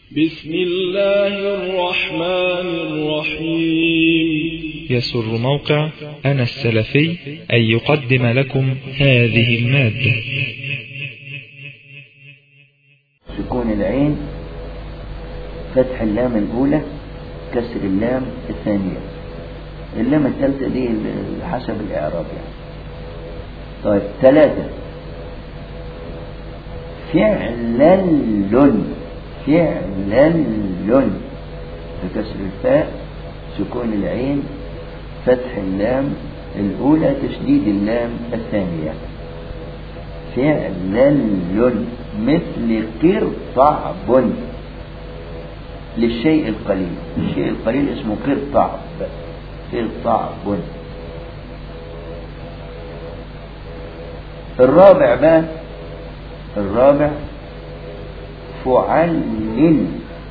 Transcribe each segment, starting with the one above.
بسم الله الرحمن الرحيم يسر موقع أنا السلفي أن يقدم لكم هذه المادة سكون العين فتح اللام الأولى كسر اللام الثانية اللام الثالثة دي حسب الإعراب يعني طيب ثلاثة فعلل فعلل بكسر الفاء سكون العين فتح اللام الأولى تشديد اللام الثانية فعلل مثل قرطعب للشيء القليل الشيء القليل اسمه قرطعب قرطعب الرابع بقى الرابع فعلل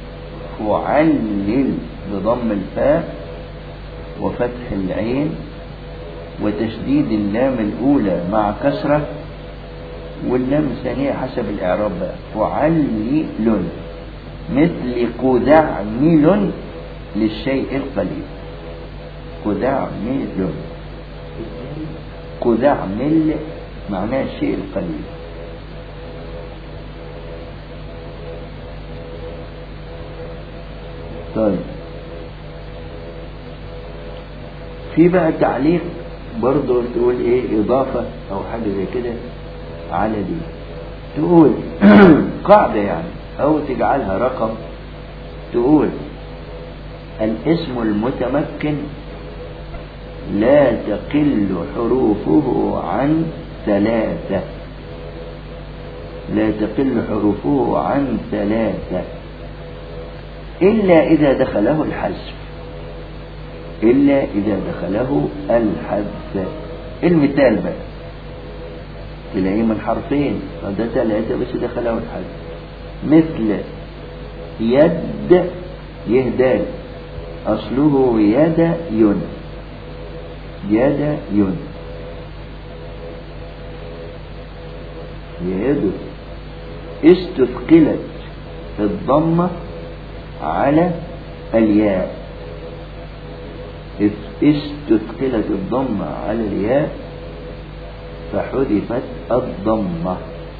فعلل بضم الفاء وفتح العين وتشديد اللام الأولى مع كسرة واللام الثانية حسب الإعراب بقى فعلل مثل قدعمل للشيء القليل قدعمل قدعمل معناه الشيء القليل طيب في بقى تعليق برضه تقول ايه اضافة او حاجة زي كده على دي تقول قاعدة يعني او تجعلها رقم تقول الاسم المتمكن لا تقل حروفه عن ثلاثة لا تقل حروفه عن ثلاثة إلا إذا دخله الحذف إلا إذا دخله الحذف المثال بقى تلاقيه من حرفين ده ثلاثة بس دخله الحذف مثل يد يهدال أصله يد ين يد ين يد استثقلت الضمة على الياء استثقلت الضمة على الياء فحذفت الضمة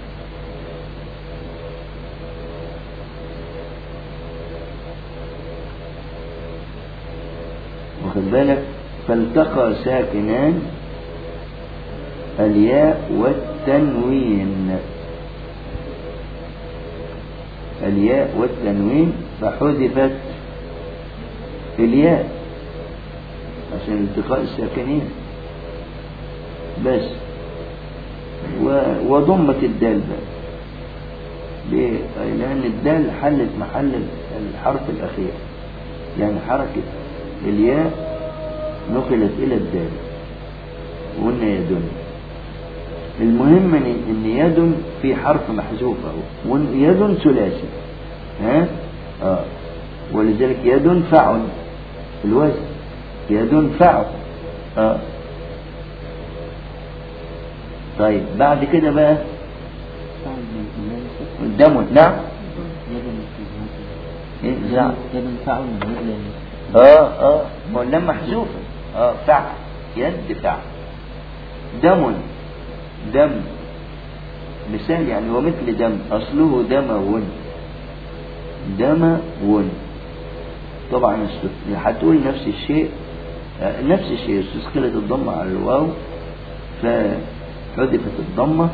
واخد بالك فالتقى ساكنان الياء والتنوين الياء والتنوين فحذفت الياء عشان التقاء الساكنين بس وضمت الدال بقى ليه؟ لأن الدال حلت محل الحرف الأخير يعني حركة الياء نقلت إلى الدال وقلنا يدن المهم ان يد في حرف محذوف اهو يد ثلاثي ها اه ولذلك يد فعل الوزن يد فعل اه طيب بعد كده بقى دم نعم ايه نعم يد فعل اه اه ما لما محذوفه اه فعل يد فعل دم دم مثال يعني ومثل دم أصله دمون دمون طبعا هتقول نفس الشيء نفس الشيء استثقلت الضمة على الواو فحذفت الضمة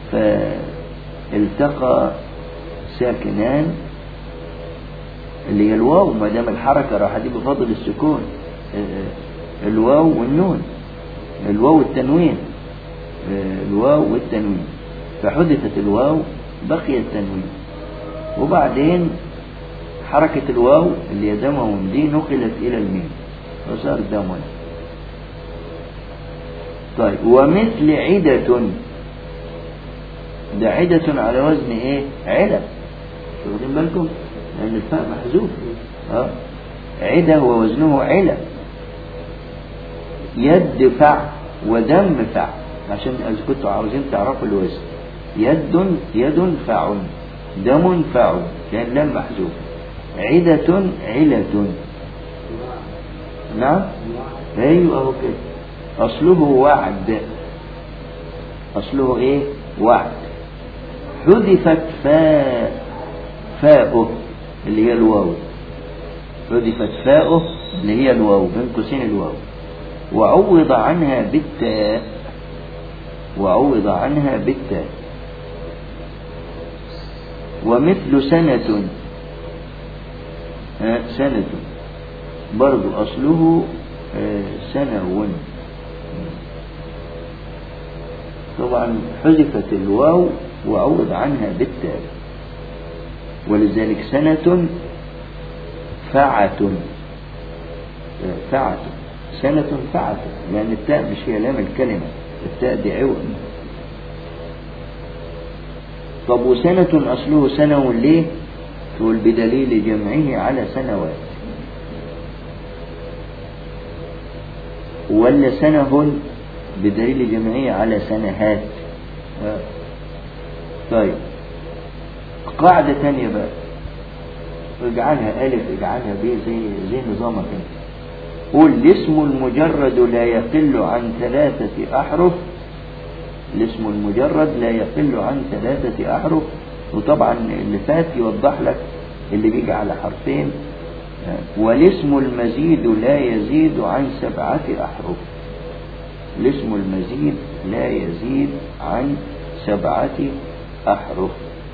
فالتقى ساكنان اللي هي الواو ما دام الحركة راح دي بفضل السكون الواو والنون الواو والتنوين الواو والتنوين فحذفت الواو بقي التنوين وبعدين حركة الواو اللي هي دمهم دي نقلت إلى الميم وصار دمون طيب ومثل عدة ده عدة على وزن ايه علب واخدين بالكم لأن الفاء محذوف اه عدة ووزنه علب يد فع ودم فع عشان إذا كنتوا عاوزين تعرفوا الوزن يد يد فع دم فع لأن لام محذوف عدة علة نعم ايوه اهو كده اصله وعد اصله ايه وعد حذفت فاء فاؤه اللي هي الواو حذفت فاؤه اللي هي الواو بين قوسين الواو وعوض عنها بالتاء وعوض عنها بالتاء ومثل سنة آه، سنة برضو أصله آه، سنو طبعا حذفت الواو وعوض عنها بالتاء ولذلك سنة فعة آه، فعة سنة فعة لأن التاء مش هي لام الكلمة التاء دي عوض طب وسنة أصله سنو ليه؟ تقول بدليل جمعه على سنوات ولا سنه بدليل جمعه على سنهات آه. طيب قاعدة تانية بقى اجعلها ألف اجعلها ب زي زي نظامك انت قول الاسم المجرد لا يقل عن ثلاثة أحرف الاسم المجرد لا يقل عن ثلاثة أحرف وطبعا اللي فات يوضح لك اللي بيجي على حرفين والاسم المزيد لا يزيد عن سبعة أحرف الاسم المزيد لا يزيد عن سبعة أحرف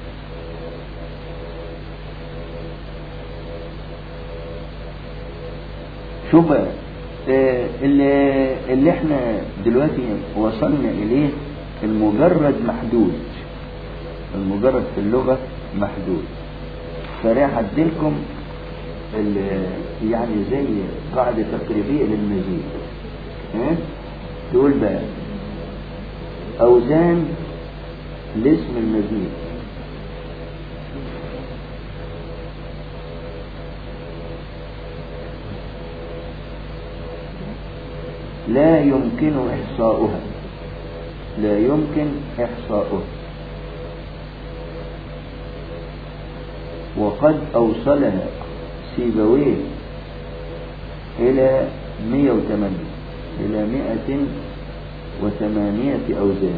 شوف بقى آه، اللي, اللي احنا دلوقتي وصلنا إليه المجرد محدود المجرد في اللغة محدود فراح أديلكم ال- يعني زي قاعدة تقريبية للمزيد ها؟ تقول بقى أوزان الاسم المزيد لا يمكن إحصاؤها لا يمكن إحصاؤها وقد أوصلها سيبويه إلى 108 إلى 108 أوزان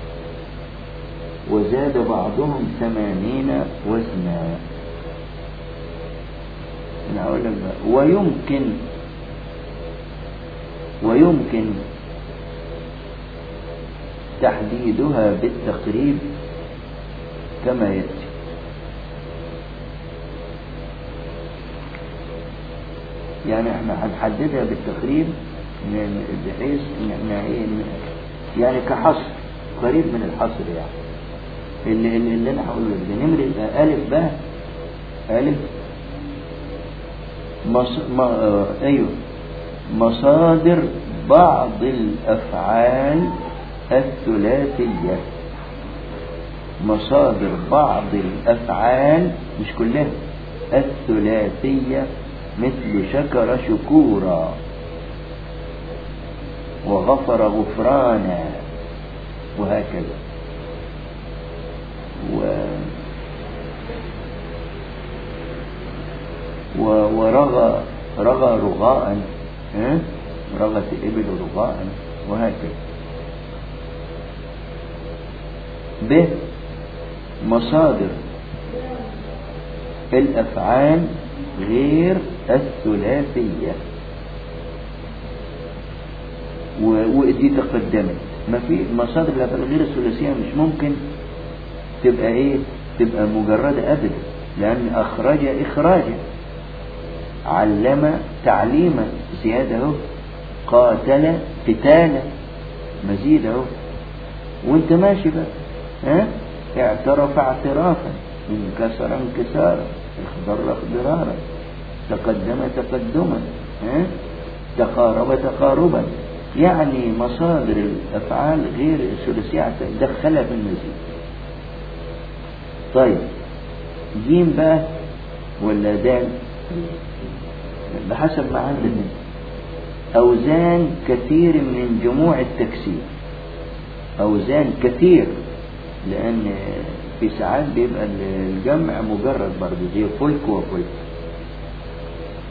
وزاد بعضهم ثمانين وزنا أنا أقول لك بقى ويمكن ويمكن تحديدها بالتقريب كما يأتي يعني احنا هنحددها بالتقريب ن- بحيث ان احنا ايه ن- يعني كحصر قريب من الحصر يعني اللي, اللي, اللي انا هقوله لك ده نمرة الف بقى الف مص... ما... آه، ايوه مصادر بعض الافعال الثلاثية مصادر بعض الافعال مش كلها الثلاثية مثل شكر شكورا وغفر غفرانا وهكذا و و ورغى رغى رغاء ها؟ رغت الإبل رغاء وهكذا ب مصادر الأفعال غير الثلاثية و- ودي تقدمت ما في مصادر الأفعال غير الثلاثية مش ممكن تبقى ايه تبقى مجردة أبدا لأن أخرج إخراجا علم تعليما زيادة اهو قاتل قتالا مزيد اهو وانت ماشي بقى ها اعترف اعترافا انكسر انكسارا اخضر اخضرارا تقدم تقدما ها تقارب تقاربا يعني مصادر الافعال غير الثلاثيه دخلها في المزيد طيب جيم بقى ولا دال بحسب ما عندنا أوزان كثير من جموع التكسير أوزان كثير لأن في ساعات بيبقى الجمع مجرد برضه زي فلك وفلك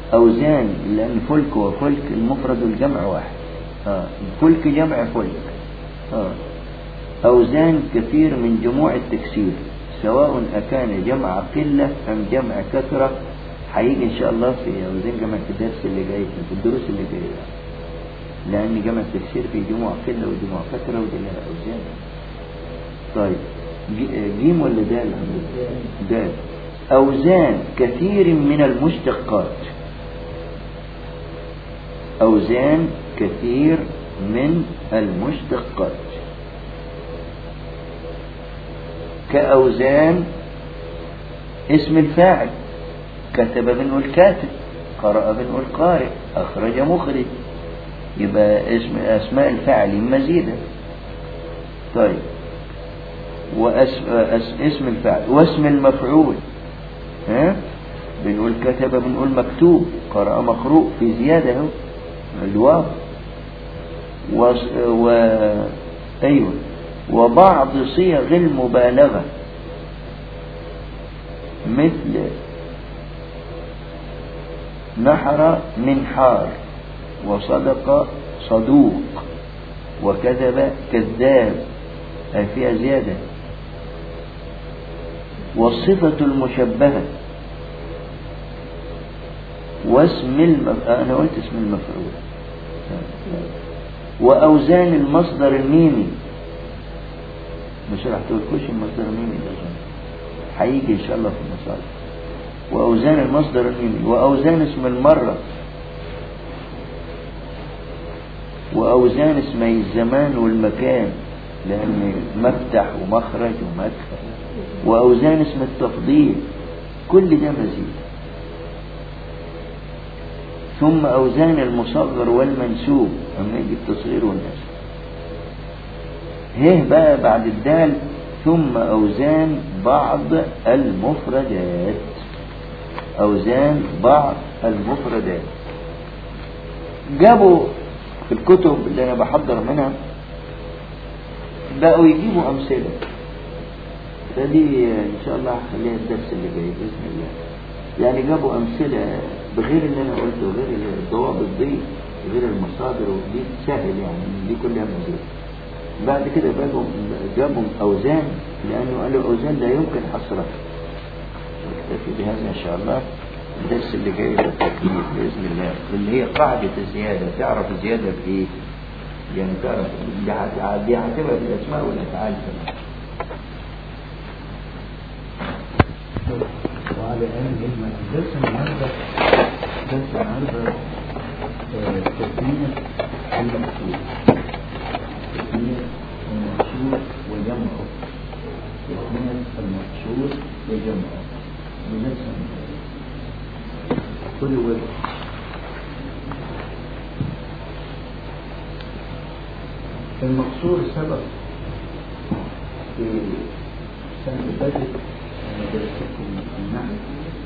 أوزان لأن فلك وفلك المفرد والجمع واحد آه. فلك جمع فلك آه. أوزان كثير من جموع التكسير سواء أكان جمع قلة أم جمع كثرة هيجي إن شاء الله في أوزان جمع في الدرس اللي جاي في الدروس اللي جاية لأن جمع التكسير في جموع قلة وجموع كثرة ودي لها أوزان طيب ج- جيم ولا دال دال أوزان كثير من المشتقات أوزان كثير من المشتقات كأوزان اسم الفاعل كتب بنقول كاتب قرأ بنقول قارئ أخرج مخرج يبقى اسم أسماء الفاعل مزيدة طيب واسم الفاعل واسم المفعول ها بنقول كتب بنقول مكتوب قرأ مقروء في زيادة اهو الواو و... و... أيوه وبعض صيغ المبالغة مثل نحر منحار وصدق صدوق وكذب كذاب أي فيها زيادة والصفة المشبهة واسم المف... أنا قلت اسم المفعول وأوزان المصدر الميمي مش راح تقولكوش المصدر الميمي ده هيجي إن شاء الله في المصادر وأوزان المصدر الميمي وأوزان اسم المرة وأوزان اسمي الزمان والمكان لأن مفتح ومخرج ومدخل وأوزان اسم التفضيل كل ده مزيد ثم أوزان المصغر والمنسوب أما يجي التصغير والنسب هيه بقى بعد الدال ثم أوزان بعض المفردات أوزان بعض المفردات جابوا في الكتب اللي أنا بحضر منها بقوا يجيبوا أمثلة فدي إن شاء الله هخليها الدرس اللي جاي بإذن الله يعني جابوا أمثلة بغير اللي أنا قلته غير الضوابط دي غير المصادر ودي سهل يعني دي كلها مزيد بعد كده جابوا جابوا أوزان لأنه قالوا أوزان لا يمكن حصرها نكتفي بهذا إن شاء الله الدرس اللي جاي بالتكليف بإذن الله اللي هي قاعدة الزيادة تعرف الزيادة بإيه؟ يعني تعرف دي هت- دي هتبقى في الأسماء والأفعال كمان وعلى آله الماء درس النهارده درس النهارده آه، تسمية المقصود تسمية المقصود وجمعه تسمية المقصود وجمعه بدرس النهارده كل وجه المقصور سبق في السنة اللي فاتت أنا درستكم النحو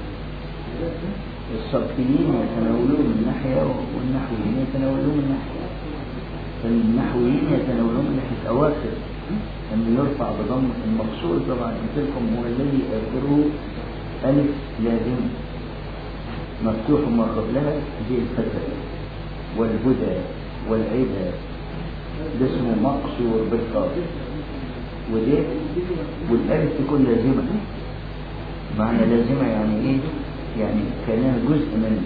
الصرفيين يتناولون من ناحية والنحويين يتناولون من ناحية فالنحويين يتناولون من ناحية أواخر أنه يرفع بضم المقصور طبعا قلت لكم هو الذي آخره ألف لازم مفتوح ما قبلها زي الفتى والهدى والعدى ده اسمه مقصور بالقاف ودي والالف تكون لازمه معنى لازمه يعني ايه يعني كانها جزء منه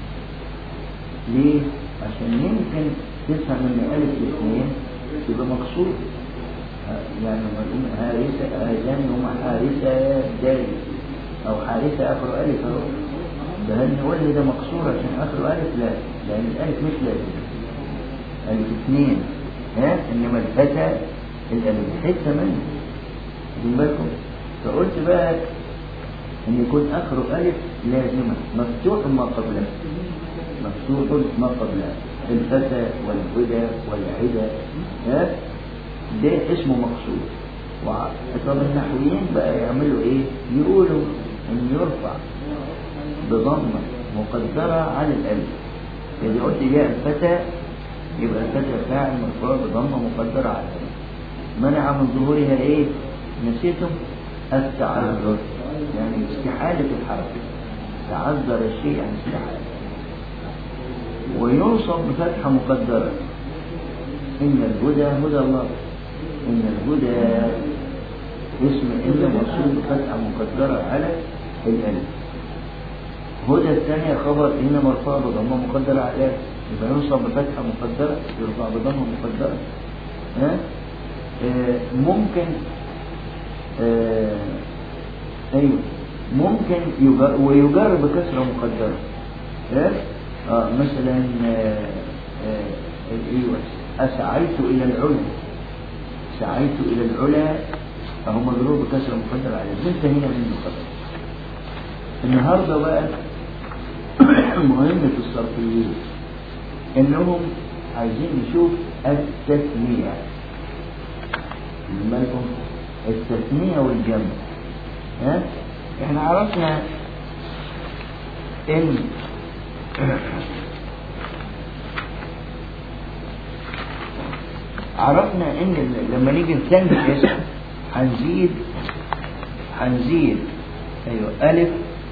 ليه عشان يمكن تفهم ان الف الاثنين تبقى مقصود ها- يعني لما نقول هارسه اذان هم حارسه دال او حارسه اخر الف اهو ده هل نقول ده مقصور عشان اخره الف لا لان الالف مش لازم الف اثنين ها انما الفتى الالف حته منه واخدين بالكم فقلت بقى ان يكون اخره الف لازمه مفتوح ما قبله مفتوح ما قبله الفتى والهدى والعدى ها ده اسمه مقصود وع- طب النحويين بقى يعملوا ايه يقولوا ان يرفع بضمه مقدره على الالف اذا قلت جاء الفتى يبقى الفتى فاعل مرفوع بضمه مقدره على الالف منع من ظهورها ايه نسيتم التعذر يعني استحالة الحركة تعذر الشيء عن استحالة وينصب بفتحة مقدرة إن الهدى هدى الله إن الهدى اسم إن مرسوم بفتحة مقدرة على الألف هدى الثانية خبر إن مرفوع بضمة مقدرة على الألف يبقى ينصب بفتحة مقدرة يرفع بضمة مقدرة ها آه ممكن آه أيوه ممكن يجر ويجر بكسرة مقدرة ها آه مثلا آه آه ايوه أسعيت إلى العلا سعيت إلى العلا فهو مجرور بكسرة مقدرة عليه انتهينا منه خلاص النهارده بقى مهمة الصرفيين إنهم عايزين نشوف التثنية بالكم التثنية والجمع ها احنا عرفنا ان عرفنا ان لما نيجي نثني اسم هنزيد هنزيد ايوه الف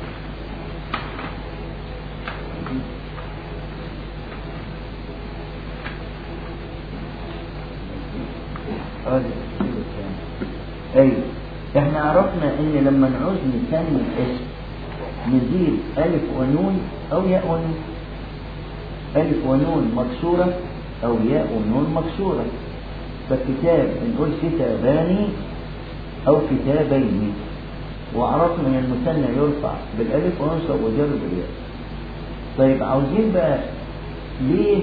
ايوه احنا عرفنا ان لما نعوز نسمي اسم نزيد الف ونون او ياء ونون الف ونون مكسوره او ياء ونون مكسوره فكتاب نقول كتابان او كتابين وعرفنا ان المثنى يرفع بالالف وينصب وجر بالياء طيب عاوزين بقى ليه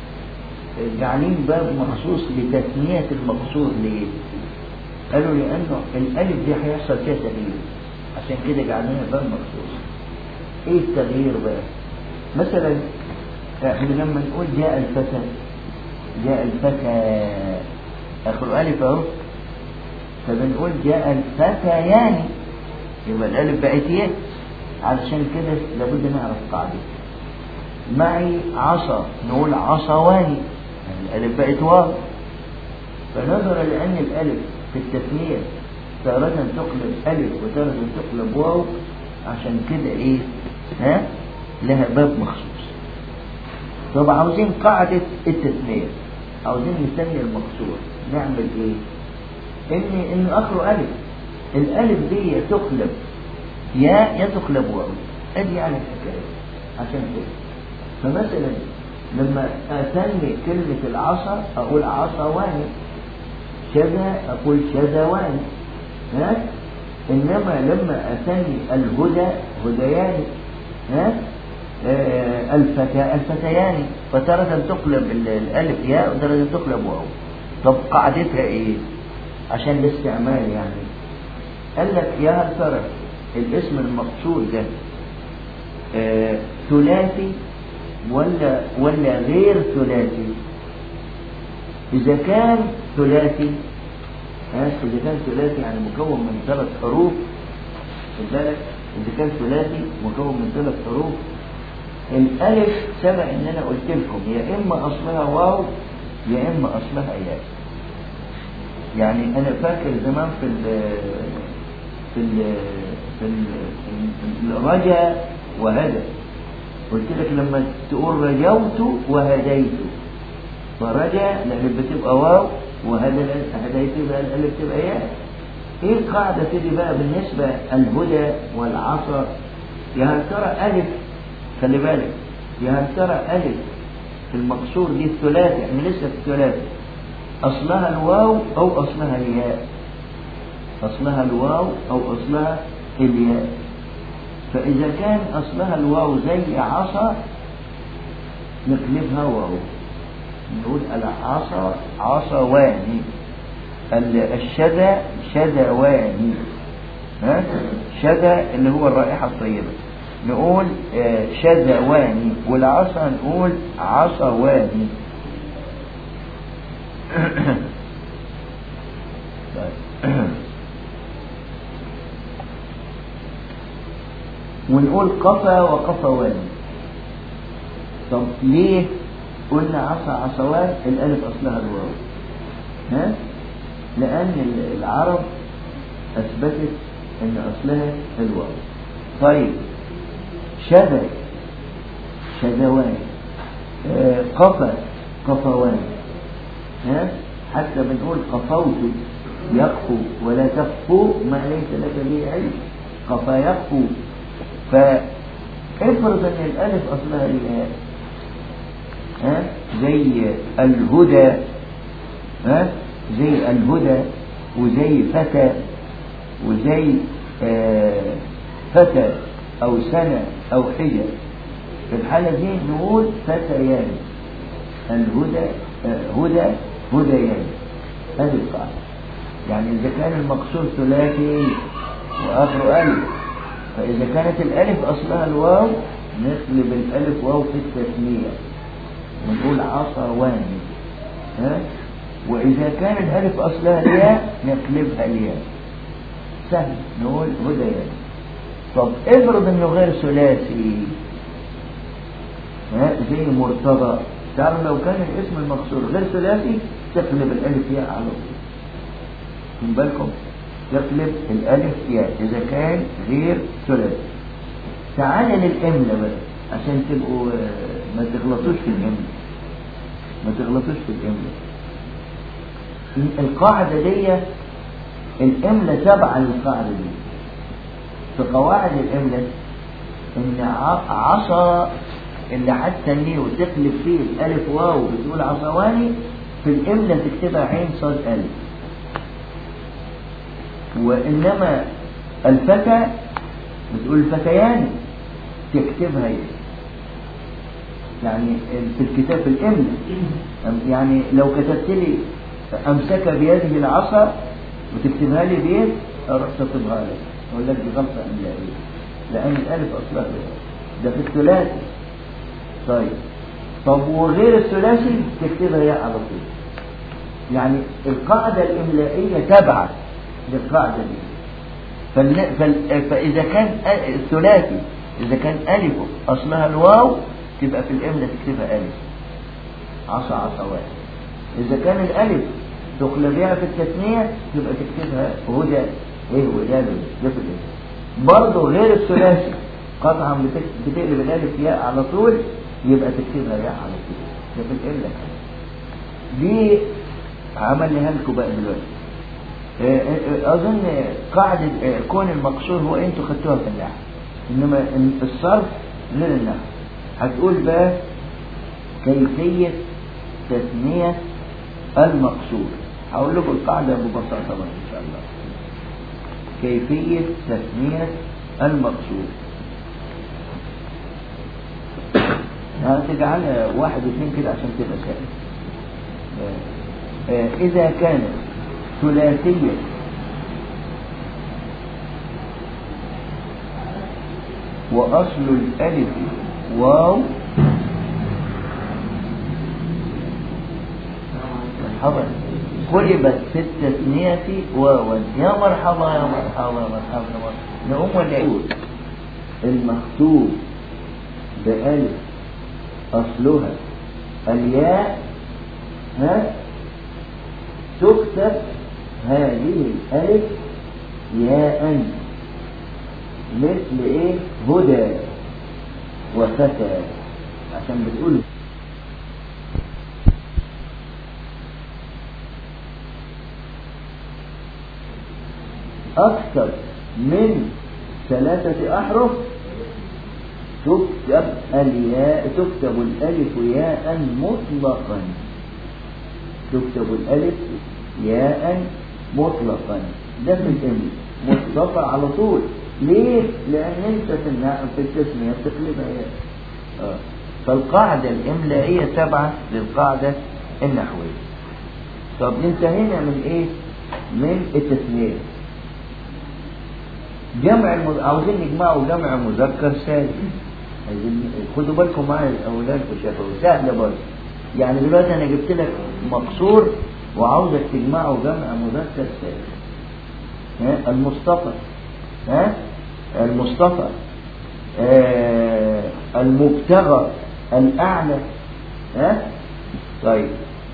جعلين باب مخصوص لتثنية المقصود ليه؟ قالوا لأنه الألف دي هيحصل فيها تغيير عشان كده جعلنا باب مخصوص إيه التغيير بقى؟ مثلا احنا لما نقول جاء الفتى جاء الفتى آخر ألف أهو فبنقول جاء الفتيان يبقى الألف بقت ياء علشان كده لابد نعرف قاعدة معي عصا نقول عصواني يعني الألف بقت واو فنظرا لأن الألف في التثنية تارة تقلب ألف وتارة تقلب واو عشان كده إيه ها لها باب مخصوص طب عاوزين قاعدة التثنية عاوزين نسمي المقصور نعمل إيه إن إن آخره ألف الألف دي تقلب يا يا تقلب واو أدي يعني الحكاية عشان كده فمثلا لما أسمي كلمة العصا أقول عصواني شذا أقول شذواني ها إنما لما أسمي الهدى هديان ها آه الفتى الفتيان فترة تقلب الألف ياء وترة تقلب واو طب قاعدتها إيه؟ عشان الاستعمال يعني قال لك يا هل ترى الاسم المقصود ده آه ثلاثي ولا ولا غير ثلاثي إذا كان ثلاثي ها إذا كان ثلاثي يعني مكون من ثلاث حروف خد بالك إذا كان ثلاثي مكون من ثلاث حروف الألف سبق إن أنا قلت لكم يا إما أصلها واو يا إما أصلها ياء يعني أنا فاكر زمان في ال في ال في ال الرجا وهدى قلت لك لما تقول رجوت وهديت فرجع الألف بتبقى واو وهدى هديت يبقى الألف تبقى ياء ايه القاعدة دي بقى بالنسبة الهدى والعصا يا هل ترى ألف خلي بالك يا هل ترى ألف في المقصور دي الثلاثي احنا لسه في الثلاثي أصلها الواو أو أصلها الياء أصلها الواو أو أصلها الياء فإذا كان أصلها الواو زي عصا نقلبها واو نقول العصا عصواني الشذا شذواني ها شذا اللي هو الرائحة الطيبة نقول شذواني والعصا نقول عصواني ونقول قفا وقفوان طب ليه قلنا عصا عصوان الالف اصلها الواو ها لان العرب اثبتت ان اصلها الواو طيب شذا شذوان آه، قفا قفوان ها حتى بنقول قفوت يقفو ولا تقفو ما ليس لك به علم قفا يقفو فافرض ان الالف اصلها الياء ها زي الهدى ها زي الهدى وزي فتى وزي آه فتى او سنة او حجة في الحالة دي نقول فتيان الهدى آه هدى هديان هذه القاعدة يعني إذا كان المقصود ثلاثي وآخر ألف فإذا كانت الألف أصلها الواو نقلب الألف واو في التثنية ونقول عصوان ها وإذا كان الألف أصلها الياء نقلبها الياء سهل نقول هديان طب افرض انه غير ثلاثي ها زي مرتضى تعرف لو كان الاسم المقصور غير ثلاثي تقلب الالف ياء على طول من بالكم تقلب الالف ياء اذا كان غير ثلاثي تعال للاملة بقى عشان تبقوا آه، ما تغلطوش في الاملة ما تغلطوش في الاملة القاعدة دي الاملة تبع للقاعدة دي في قواعد الاملة ان ع- عصا اللي حتى النيه وتقلب فيه الالف واو بتقول عصواني في الاملة تكتبها عين صاد الف وانما الفتى بتقول الفتيان تكتبها ايه يعني في الكتاب في الاملة أم- يعني لو كتبت لي امسك بيده العصا وتكتبها لي بيد اروح تكتبها لك اقول لك دي غلطه املائيه لان الالف اصلها كده. ده في الثلاثي طيب طب وغير الثلاثي تكتبها ياء على طول يعني القاعده الاملائيه تبعت للقاعده دي فال... فال... فاذا كان أ- الثلاثي اذا كان الف اصلها الواو تبقى في الاملا تكتبها الف عصا عصا واحد إذا كان الألف تقلبيها في التثنية تبقى تكتبها هدى إيه ودال ده في الاسم برضه غير الثلاثي قطعا بتك- بتقلب الألف ياء على طول يبقى تكتبها ياء على طول ده في الإملة دي عملناها لكم بقى دلوقتي آه، آه، أظن قاعدة آه، كون المقصور هو أنتوا خدتوها في النحو إنما الصرف غير النحو هتقول بقى كيفية تثنية المقصور هقول لكم القاعدة ببساطة بقى إن شاء الله كيفية تثنية المقصور هتجعلها واحد واثنين كده عشان تبقى سهل آه، آه، إذا كانت ثلاثية وأصل الألف واو مرحبا قلبت في التثنية واوا يا مرحبا يا مرحبا يا مرحبا يا مرحبا نقوم ونقول المكتوب بألف أصلها الياء ها تكتب هذه الألف ياء مثل إيه هدى وفتى عشان بتقول أكثر من ثلاثة أحرف تكتب الياء تكتب الألف ياء مطلقا تكتب الألف ياء مطلقا ده في الإمل مصطفى على طول ليه؟ لأن أنت في النحو في التسمية بتقلبها ياء آه. فالقاعدة الإملائية تبعا للقاعدة النحوية طب انتهينا من إيه؟ من التسمية جمع المز... عاوزين نجمعوا جمع مذكر سالم عايزين خدوا بالكم معايا الاولاد وشافوا سهله برضه يعني دلوقتي انا جبت لك مقصور وعاوزك تجمعه جمع مذكر سالم ها المصطفى ها المصطفى آه المبتغى الاعلى ها طيب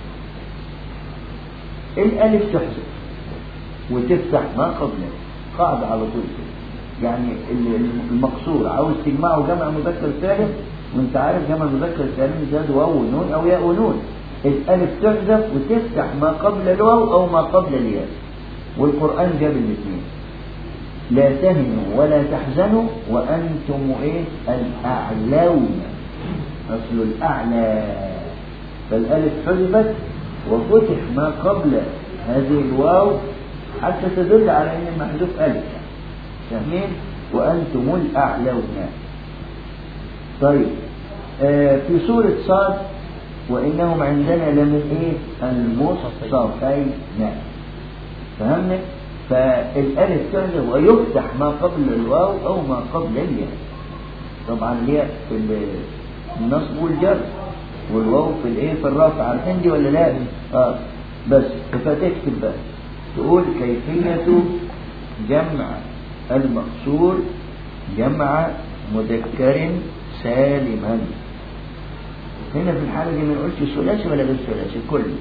الالف تحذف وتفتح ما قبله قاعدة على طول كده يعني ال- المقصور عاوز تجمعه جمع مذكر سالم وانت عارف جمع المذكر السالم زاد واو ونون او ياء ونون الالف تحذف وتفتح ما قبل الواو او ما قبل الياء والقران جاب الاثنين لا تهنوا ولا تحزنوا وانتم ايه الاعلون اصل الاعلى فالالف حذفت وفتح ما قبل هذه الواو حتى تدل على ان المحذوف الف فاهمين وانتم الاعلون طيب آه في سورة صاد وإنهم عندنا لمن إيه المصطفين فهمنا فالألف تحذف ويفتح ما قبل الواو أو ما قبل الياء طبعا الياء في النصب والجر والواو في الايه في الرفع عارفين دي ولا لا اه بس فتكتب بقى تقول كيفية جمع المقصور جمع مذكر سالما هنا في الحالة دي ما نقولش ثلاثي ولا غير ثلاثي كله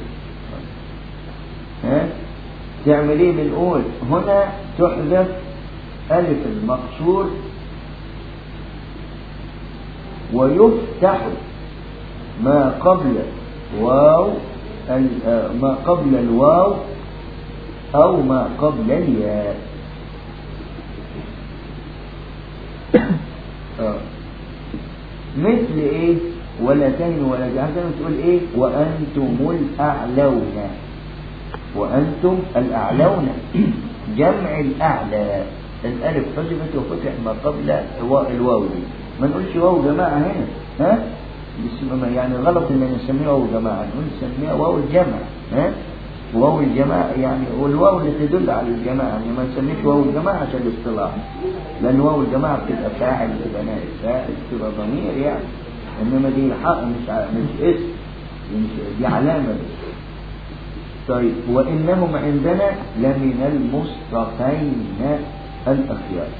ها تعمل ايه بنقول هنا تحذف ألف المقصور ويفتح ما قبل واو ما قبل الواو أو ما قبل الياء آه. مثل ايه ولا تهنوا ولا تحزنوا تقول ايه وانتم الاعلون وانتم الاعلون جمع الاعلى الالف حذفت وفتح ما قبل الواو دي ما نقولش واو جماعه هنا ها يعني غلط ان نسميها واو جماعه نقول نسميها واو الجمع ها واو الجماعة يعني والواو اللي تدل على الجماعة يعني ما نسميش واو الجماعة عشان الاصطلاح لأن واو الجماعة بتبقى فاعل بتبقى نائب فاعل بتبقى ضمير يعني إنما دي حق مش ع... مش اسم مش دي علامة بس طيب وإنهم عندنا لمن المصطفين الأخيار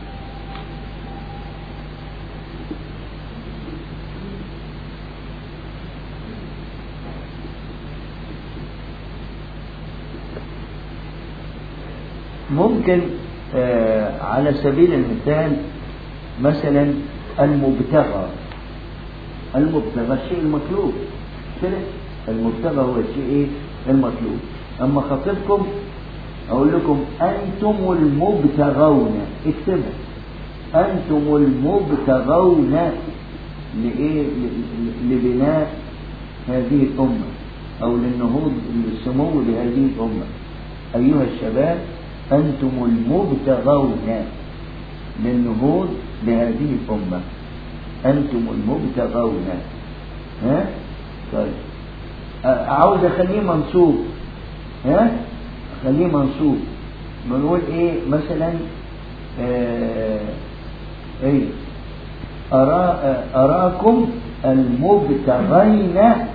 ممكن آه على سبيل المثال مثلا المبتغى المبتغى الشيء المطلوب كده المبتغى هو الشيء ايه المطلوب اما خطيبكم اقول لكم انتم المبتغون اكتبها انتم المبتغون لايه لبناء هذه الامه او للنهوض للسمو لهذه الامه ايها الشباب أنتم المبتغون للنهوض بهذه الأمة أنتم المبتغون ها طيب عاوز أخليه منصوب ها أخليه منصوب بنقول إيه مثلا آه إيه أرى أراكم المبتغين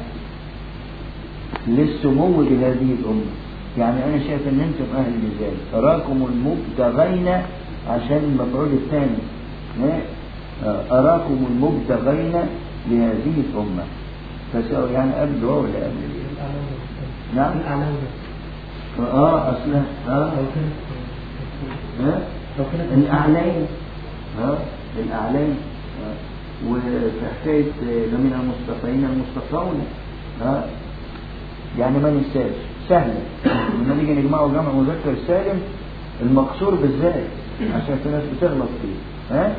للسمو بهذه الأمة يعني أنا شايف إن أنتم أهل لذلك أراكم المبتغين عشان المفعول الثاني أراكم المبتغين لهذه الأمة فسأل يعني قبل ولا قبل نعم اه اصلا اه ها الاعلين ها الاعلين وفي حكايه من المصطفين المصطفون ها يعني ما ننساش سهلة لما نيجي نجمعه جمع مذكر سالم المقصور بالذات عشان في ناس بتغلط فيه ها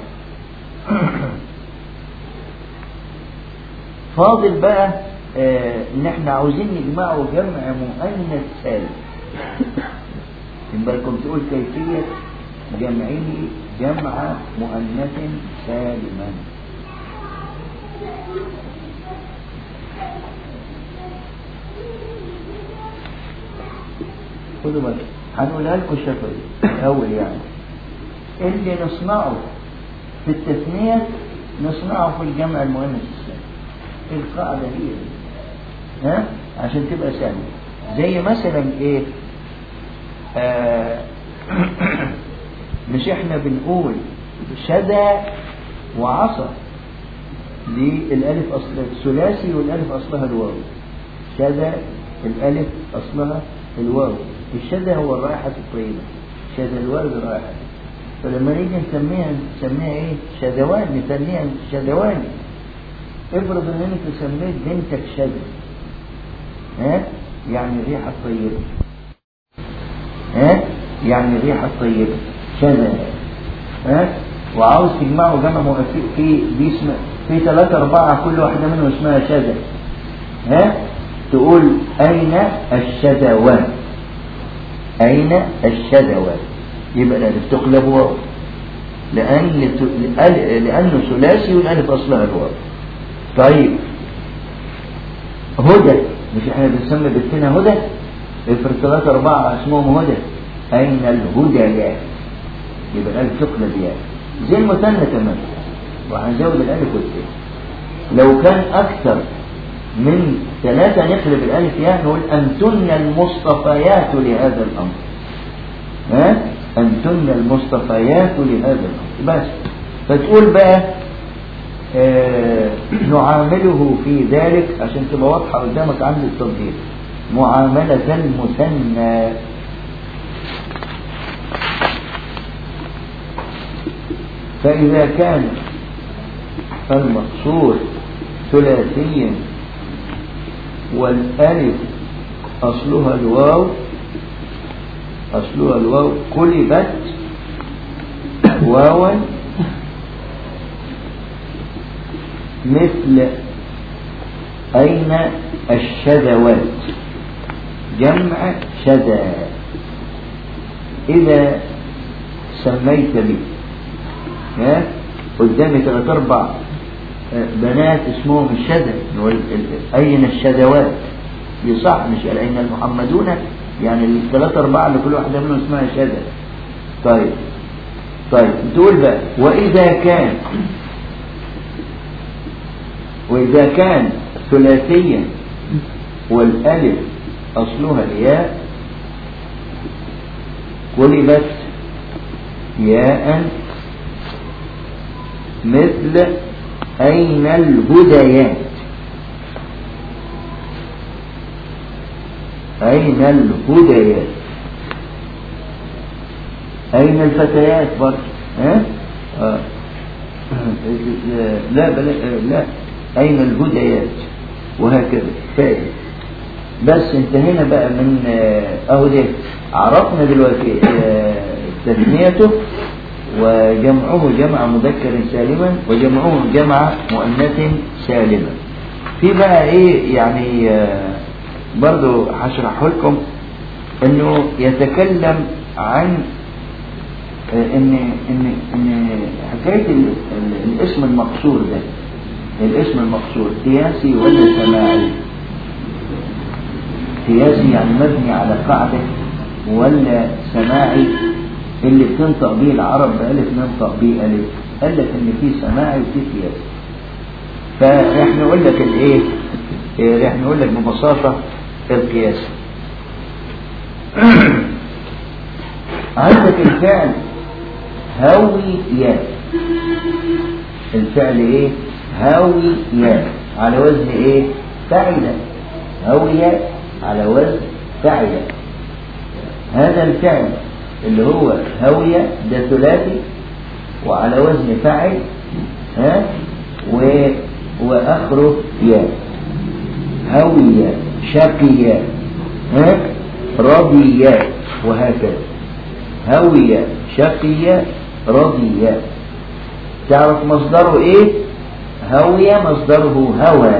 فاضل بقى آه ان احنا عاوزين نجمعه جمع مؤنث سالم يبقى لكم تقول كيفية جمعه جمع مؤنث سالما خدوا بالك هنقولها لكم شفوي الاول يعني اللي نصنعه في التثنية نصنعه في الجمع المؤنث السالم القاعدة هي ها عشان تبقى سهلة زي مثلا ايه آه مش احنا بنقول شدى وعصى للالف اصلها الثلاثي والالف اصلها الواو شدى الالف اصلها الواو الشدى هو الرائحة الطيبة شدى الورد رائحة فلما نيجي نسميها نسميها ايه شدوان نسميها شدواني افرض ان انت سميت بنتك شذا ها يعني ريحة طيبة ها يعني ريحة طيبة شذا ها وعاوز تجمعوا جمع مؤثر في دي اسم في ثلاثة أربعة كل واحدة منهم اسمها شذا ها تقول أين الشذوات أين الشذوات يبقى الألف تقلب واو لأن لأنه ثلاثي والألف أصلها الواو طيب هدى مش احنا بنسمي بنتنا هدى افرض ثلاثة أربعة اسمهم هدى أين الهدى يا يبقى الألف تقلب يا زي المثنى كمان وهنزود الألف والتاء لو كان أكثر من ثلاثة نقلب الألف يا نقول أنتن المصطفيات لهذا الأمر ها أنتن المصطفيات لهذا الأمر بس فتقول بقى آه نعامله في ذلك عشان تبقى واضحة قدامك عند التطبيق معاملة المثنى فإذا كان المقصور ثلاثيا والألف أصلها الواو أصلها الواو قلبت واوا مثل أين الشذوات جمع شذا إذا سميت به ها قدامي ثلاث أربع بنات اسمهم الشذا أين الشذوات يصح مش قال أين المحمدون يعني الثلاثة أربعة اللي كل واحدة منهم اسمها شذا طيب طيب تقول بقى وإذا كان وإذا كان ثلاثيا والألف أصلها الياء قلبت ياء مثل أين الهديات أين الهديات أين الفتيات برضه ها؟ آه. لا بلا لا أين الهديات وهكذا فائد بس انتهينا بقى من اهو ده عرفنا دلوقتي تسميته وجمعه جمع مذكر سالما وجمعه جمع مؤنث سالما في بقى ايه يعني برضو هشرحه لكم انه يتكلم عن ان ان ان حكايه الاسم المقصور ده الاسم المقصور قياسي ولا سماعي قياسي يعني مبني على قاعدة ولا سماعي اللي بتنطق به العرب بألف ننطق به ألف قال لك إن في سماعي وفي قياسي فرح نقول لك الإيه؟ رح نقول لك ببساطة القياس عندك الفعل هوي يا الفعل ايه هاوي يا على وزن ايه فعل هوي على وزن فعل هذا الفعل اللي هو هوية ده ثلاثي وعلى وزن فعل ها و واخره يا هوي شقي ها رضي وهكذا هوي شقي رضي تعرف مصدره ايه هوي مصدره هوى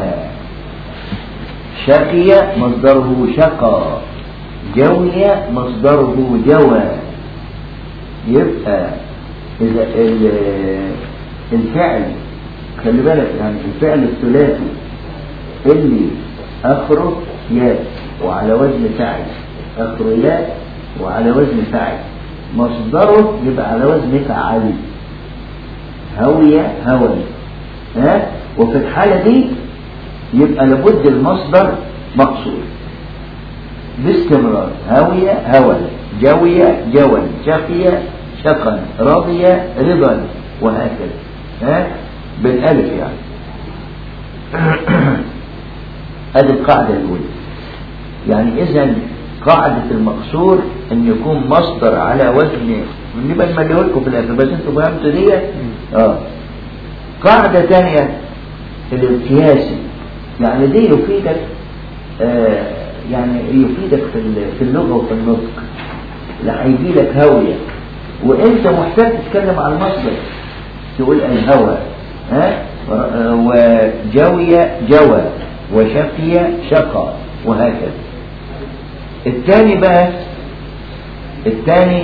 شقي مصدره شقى جوي مصدره جوى يبقى إذا الفعل خلي بالك يعني الفعل الثلاثي اللي اخره ياء وعلى وزن فاعل اخره ياء وعلى وزن فاعل مصدره يبقى على وزن فعل هوي هوى ها وفي الحالة دي يبقى لابد المصدر مقصود باستمرار هوي هوى جوي جوى شقي شقا رضي رضا وهكذا ها بالالف يعني ادي القاعدة الاولى يعني اذا قاعدة المقصور ان يكون مصدر على وزن نبقى نمليه لكم في الاخر بس انتوا فهمتوا دي اه قاعدة ثانية القياسي يعني دي يفيدك آه يعني يفيدك في ال- في اللغة وفي النطق لا هيجي لك هاوية وانت محتاج تتكلم عن المصدر تقول الهوى ها آه، وجوي جوى وشقي شقى وهكذا الثاني بقى الثاني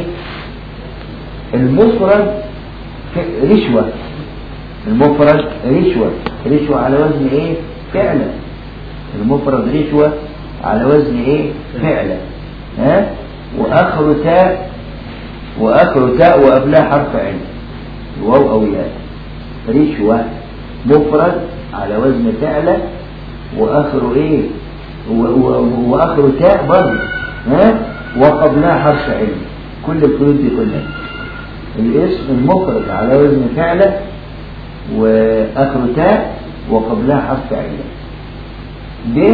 المفرد ف- رشوة المفرد رشوة رشوة على وزن ايه فعلا المفرد رشوة على وزن ايه فعلا ها واخر تاء واخر تاء وقبلها حرف عين واو او ياء رشوة مفرد على وزن فعلة واخره ايه و- و- واخره تاء برضه ها وقبلها حرف عين كل الفروض دي كلها الاسم المفرد على وزن فعلة واخره تاء وقبلها حرف عين ده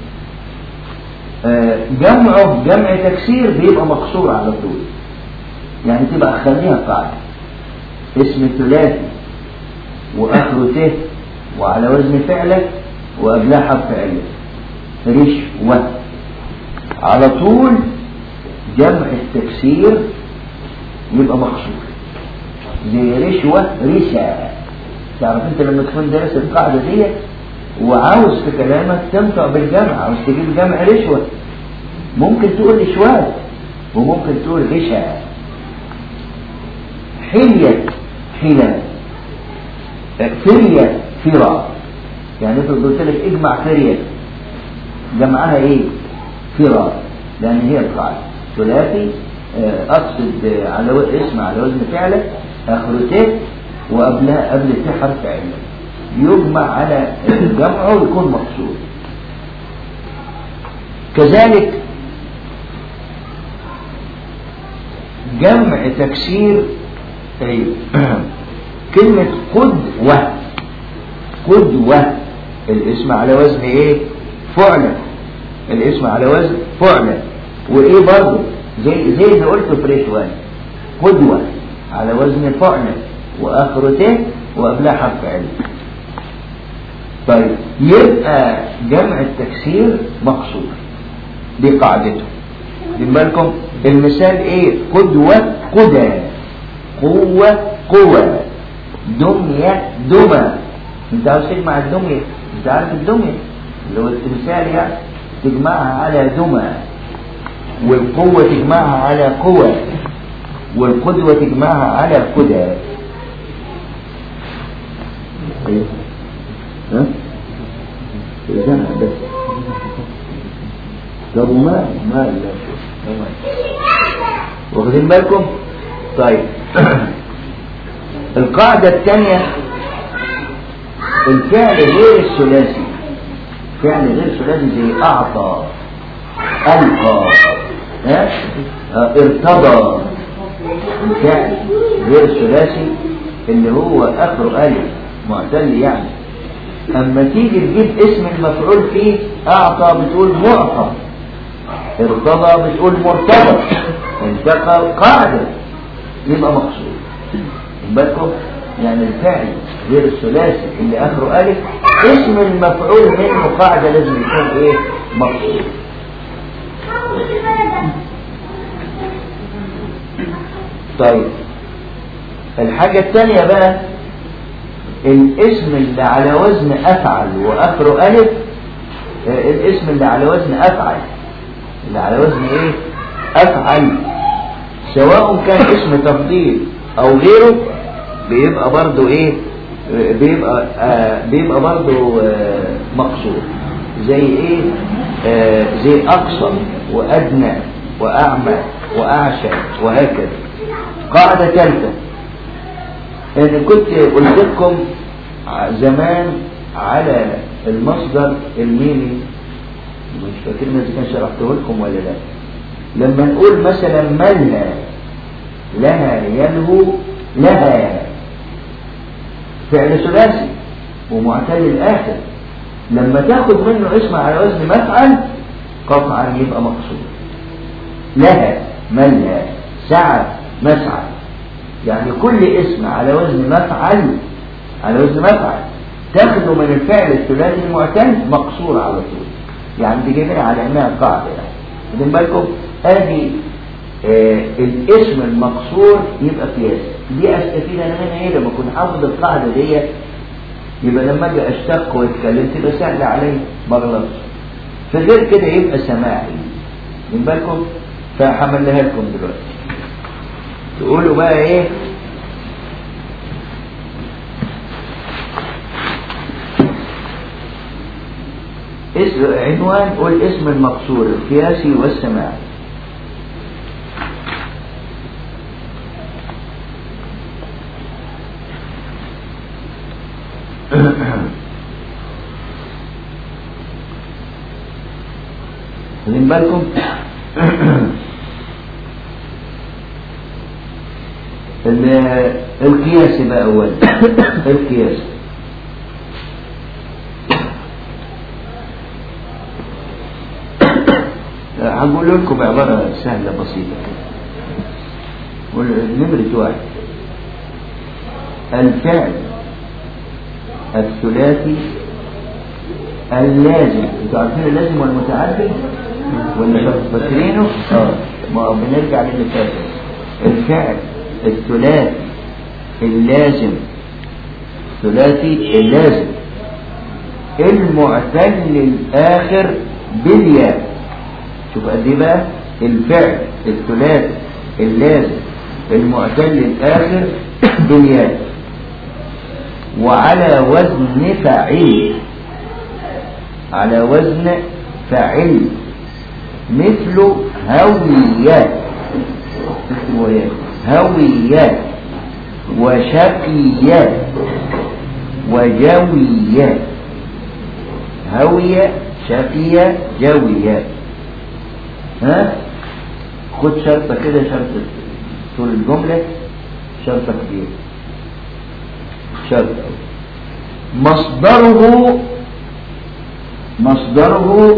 آه، جمعه جمع تكسير بيبقى مقصور على طول يعني تبقى خليها قاعدة اسم ثلاثي واخره ت وعلى وزن فعلة وقبلها حرف علة رشوة على طول جمع التكسير يبقى مقصور زي رشوة رشا تعرف انت لما تكون دارس القاعدة دي وعاوز في كلامك تنطق بالجمع عاوز تجيب جمع رشوة ممكن تقول رشوات وممكن تقول رشا حلية حلال فرية فرا يعني افرض قلت لك اجمع فرية جمعها ايه فرا لان هي القاعدة ثلاثي آه، اقصد آه، على و- اسم على وزن فعلة اخره ت وقبلها قبل ت حرف علة يجمع على جمعه ويكون مقصود كذلك جمع تكسير طيب كلمة قدوة قدوة الاسم على وزن ايه فعلا الاسم على وزن فعلا وايه برضه زي زي اللي قلته في ريتوان قدوة على وزن فعلا واخره ت وقبلها حرف علم طيب يبقى جمع التكسير مقصور دي قاعدته خدين بالكم المثال ايه قدوة قدى قوة قوة دمية دمى انت عاوز تجمع الدمية انت عارف الدمية اللي هو التمثال يعني تجمعها على دمى والقوة تجمعها على قوة والقدوة تجمعها على قدى ايه ها الجمع بس طب وما ما لا وما. واخدين بالكم طيب القاعدة الثانية الفعل غير الثلاثي فعل غير ثلاثي زي أعطى ألقى ها؟ آه، ارتضى الفعل غير الثلاثي اللي هو آخره ألف معتل يعني أما تيجي تجيب اسم المفعول فيه أعطى بتقول معطى ارتضى بتقول مرتضى انتقى قاعدة يبقى مقصود بالكم يعني الفعل غير الثلاثي اللي اخره الف اسم المفعول منه قاعده لازم يكون ايه مقصود طيب الحاجة الثانية بقى الاسم اللي على وزن أفعل وآخره ألف آه، الاسم اللي على وزن أفعل اللي على وزن إيه؟ أفعل سواء كان اسم تفضيل أو غيره بيبقى برضو إيه؟ آه، بيبقى آه بيبقى برضو آه مقصود زي إيه؟ آه زي أقصى وأدنى وأعمى وأعشى وهكذا قاعدة ثالثة أنا كنت قلت لكم زمان على المصدر الميمي مش فاكر إذا كان شرحته لكم ولا لا لما نقول مثلا ملها لها يلهو لها فعل ثلاثي ومعتل الآخر لما تاخد منه اسم على وزن مفعل قطعا يبقى مقصود لها ملها سعى مسعى يعني كل اسم على وزن مفعل على وزن مفعل تاخده من الفعل الثلاثي المعتل مقصور على طول يعني دي جايبين على انها قاعده يعني واخدين بالكم ادي آه الاسم المقصور يبقى قياس دي استفيد انا منها ايه لما اكون حافظ القاعده دي يبقى لما اجي اشتق واتكلم تبقى سهله عليا ما غلطش فغير كده يبقى سماعي من بالكم فحملها لكم دلوقتي تقولوا بقى ايه اسم عنوان قول اسم المقصور القياسي والسماعي واخدين بالكم ال- القياس بقى أول القياس هقول لكم عبارة سهلة بسيطة وال- نمرة واحد الفعل الثلاثي اللازم انتوا عارفين اللازم والمتعدد ولا فاكرينه؟ اه ما بنرجع للي فات الفعل الثلاثي اللازم ثلاثي اللازم المعتل الآخر بالياء شوف قد ايه بقى الفعل الثلاثي اللازم المعتل الآخر بالياء وعلى وزن فعيل على وزن فعل مثل هويات اكتبوا ايه هويات وشقيات وجويات هوية شقية جوية ها خد شرطة كده شرطة طول الجملة شرطة كبيرة شرطة مصدره مصدره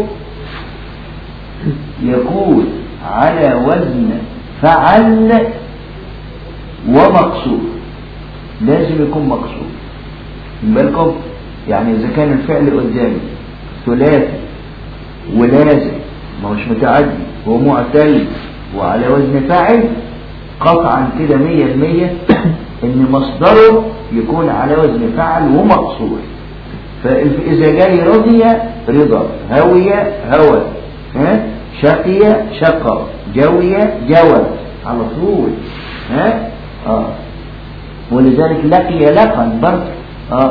يكون على وزن فعل ومقصور لازم يكون مقصور من بالكم يعني اذا كان الفعل قدامي ثلاثي ولازم ما هوش متعدي ومعتل وعلى وزن فاعل قطعا كده مية المية ان مصدره يكون على وزن فعل ومقصور فإذا جاي رضي رضا هوي هوى ها شقي شقى جوي جوى على طول ها اه ولذلك لقي لقا برضه اه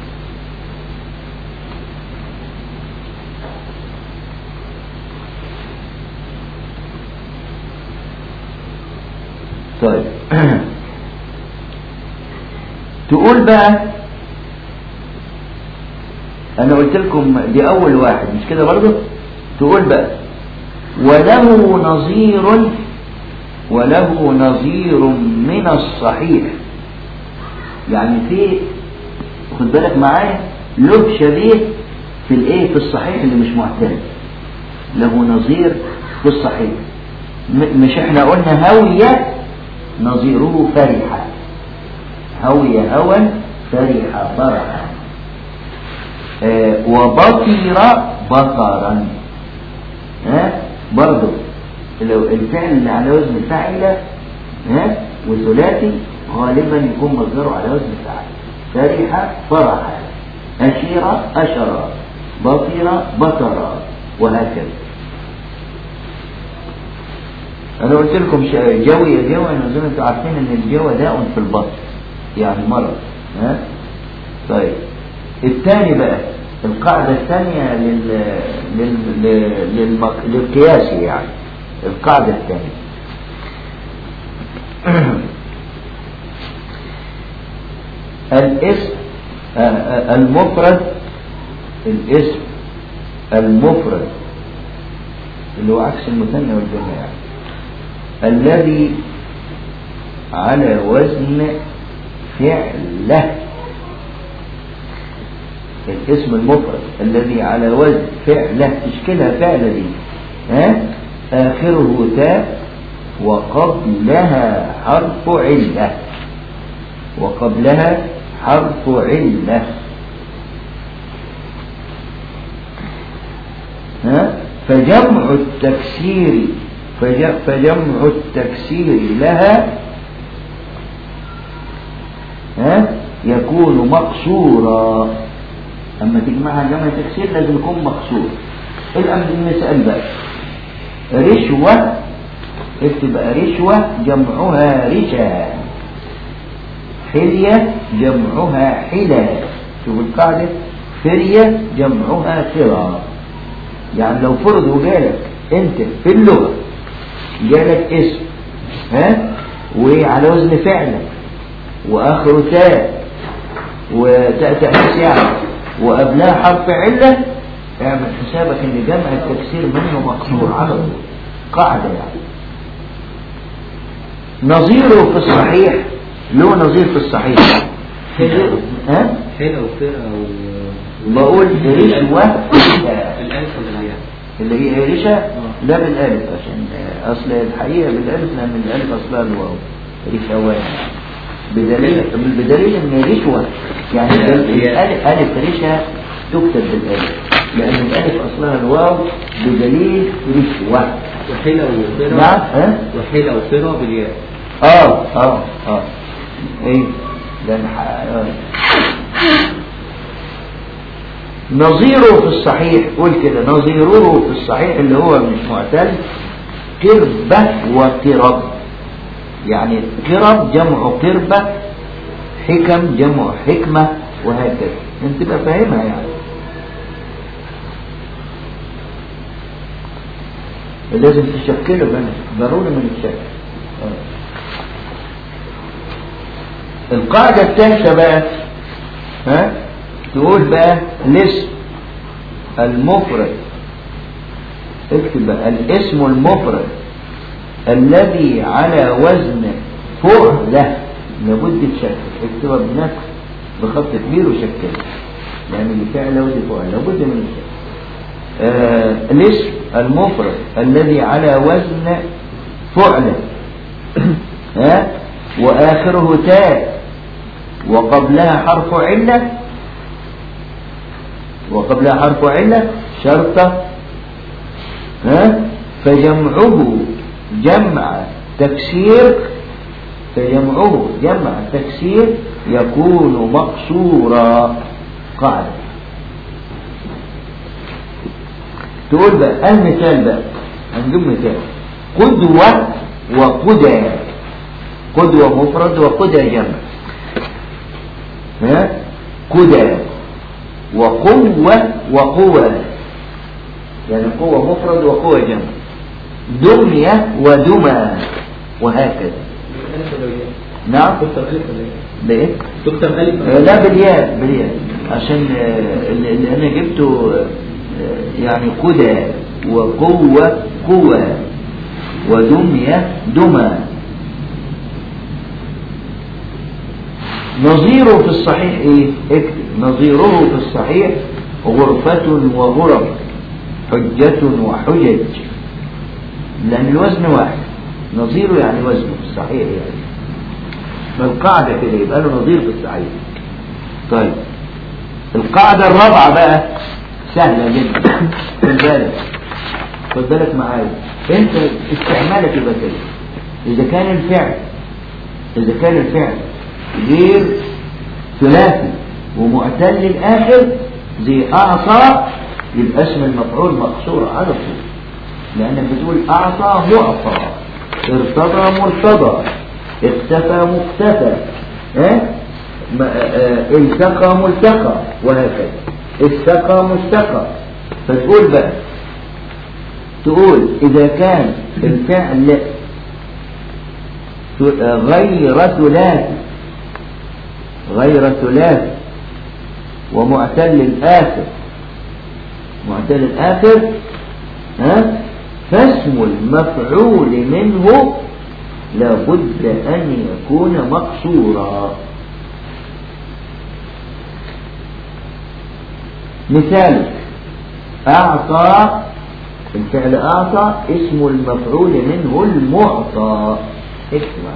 طيب تقول بقى انا قلت لكم دي اول واحد مش كده برضه تقول بقى وله نظير وله نظير من الصحيح يعني في خد بالك معايا له شبيه في الايه في الصحيح اللي مش معترف له نظير في الصحيح م- مش احنا قلنا هوية نظيره فرحة هوية هوى فرحة فرحة آه وبطر بطرا ها برضه لو الفعل اللي على وزن فاعل ها وثلاثي غالبا يكون مصدره على وزن فاعل فرح فرح أشير أشر بطر بطر وهكذا أنا قلت لكم ش- جوي جوي أنا زي ما أنتم عارفين إن الجوى داء في البطن يعني مرض ها طيب الثاني بقى القاعدة الثانية لل... لل... لل... للمق... للقياس يعني القاعدة الثانية الاسم آه، آه، المفرد الاسم المفرد اللي هو عكس المثنى والجمع يعني. الذي على وزن فعله الاسم المفرد الذي على وزن فعله تشكلها فعل دي ها آخره تاء وقبلها حرف علة وقبلها حرف علة فجمع التكسير فج- فجمع التكسير لها ها يكون مقصورا أما تجمعها جمع تكسير لازم يكون مقصور الآن المثال بقى رشوة اكتب بقى رشوة جمعها رشا حلية جمعها حلا شوف القاعدة فرية جمعها فرا يعني لو فرض وجالك انت في اللغة جالك اسم ها وعلى وزن فعلا واخره تاء وتاء تأنيث يعني وقبلها حرف علة اعمل حسابك ان جمع التكسير منه مقصور على طول قاعدة يعني نظيره في الصحيح له نظير في الصحيح ها حلة وفرقة و... بقول رشوة الألف ولا الياء اللي هي رشا لا بالالف عشان اصل الحقيقة بالالف لان الالف اصلها الواو رشوان بدليل بدليل ان رشوة يعني الالف الف رشا تكتب بالالف لان الالف اصلها الواو بدليل رشوة وحلة وفرقة نعم ها وحلة وفرقة بالياء اه اه اه ايه لان ح- آه. نظيره في الصحيح قول كده نظيره في الصحيح اللي هو مش معتل قربة وقرب يعني قرب جمع قربة حكم جمع حكمة وهكذا انت تبقى فاهمها يعني لازم تشكله بنا ضروري من الشكل آه. القاعدة الثالثة بقى ها تقول بقى الاسم المفرد اكتب بقى الاسم المفرد الذي على وزن فعلة لابد تشكل اكتبها بنفس بخط كبير وشكل يعني اللي فعل وزن فعلة لابد من الشكل آه الاسم المفرد الذي على وزن فعلة ها وآخره تاء وقبلها حرف علة وقبلها حرف علة شرطة ها فجمعه جمع تكسير فجمعه جمع تكسير يكون مقصورا قاعدة تقول بقى المثال بقى هنجيب مثال قدوة وقدى قدوة مفرد وقدى جمع ها قدى وقوة وقوة يعني قوة مفرد وقوة جمع دمية ودمى وهكذا الألف ولا الياء نعم تكتب ألف ولا الياء بايه تكتب ألف آه، لا بالياء بالياء عشان آه، اللي اللي انا جبته آه، يعني قدى وقوة قوة ودمية دمى نظيره في الصحيح ايه اكتب نظيره في الصحيح غرفة وغرف حجة وحجج لأن الوزن واحد نظيره يعني وزنه في الصحيح يعني فالقاعدة كده يبقى له نظير في الصحيح طيب القاعدة الرابعة بقى سهلة جدا خد بالك خد بالك معايا انت استعمالك يبقى كده اذا كان الفعل اذا كان الفعل غير ثلاثي ومعتل الاخر زي اعصى يبقى اسم المفعول مقصور على طول لانك بتقول اعصى معصى ارتضى مرتضى اختفى مختفى ها م- آه، التقى ملتقى وهكذا استقى مستقى فتقول بقى تقول إذا كان الفعل ت- آه، غير ثلاثي غير ثلاثي ومعتل الآخر معتل الآخر ها فاسم المفعول منه لابد أن يكون مقصورا مثال أعطى الفعل أعطى اسم المفعول منه المعطى اسمع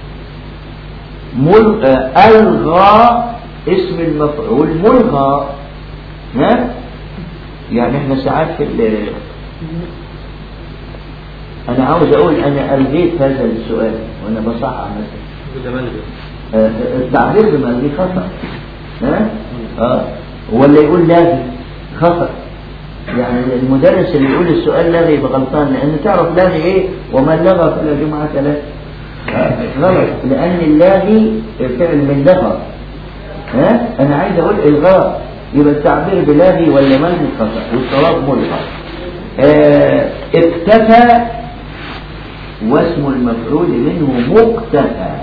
مل... آه، ألغى اسم المفعول ملغى ها يعني احنا ساعات في ال- أنا عاوز أقول أنا ألغيت هذا السؤال وأنا بصحح مثلا متملك آه، التعبير بملغي خطأ ها؟ اه ولا يقول لاغي خطأ يعني المدرس اللي يقول السؤال لاغي يبقى غلطان لأن تعرف لاغي إيه ومن لغى فلا جمعة له آه، غلط لأن اللاغي فعل من لغى ها أنا عايز أقول إلغاء يبقى التعبير بلاغي ولا ملغي خطأ والصواب ملغى آه، اكتفى واسم المفعول منه مقتفى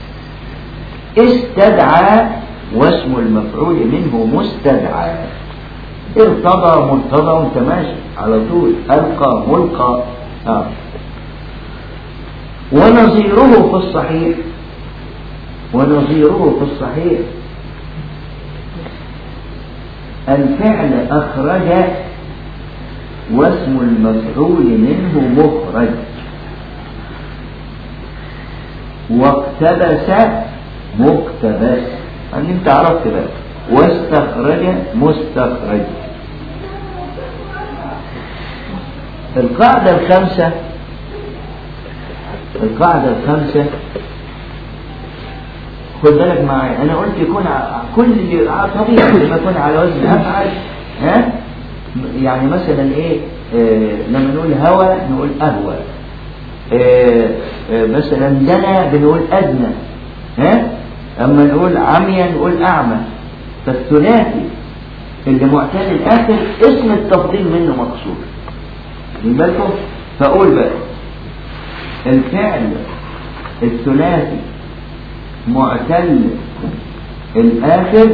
استدعى واسم المفعول منه مستدعى ارتضى مرتضى وانت ماشي على طول القى ملقى آه. ونظيره في الصحيح ونظيره في الصحيح الفعل أخرج واسم المفعول منه مخرج واقتبس مقتبس يعني انت عرفت بقى واستخرج مستخرج القاعدة الخامسة القاعدة الخامسة خد بالك معايا انا قلت يكون ع- كل اللي ع- طبيعي لما يكون على وزن افعل ها يعني مثلا ايه آه لما نقول هوى نقول اهوى آه آه مثلا دنا بنقول ادنى ها اما نقول عمي نقول اعمى فالثلاثي اللي معتل الاخر اسم التفضيل منه مقصود من بالكم فاقول بقى الفعل الثلاثي معتل الآخر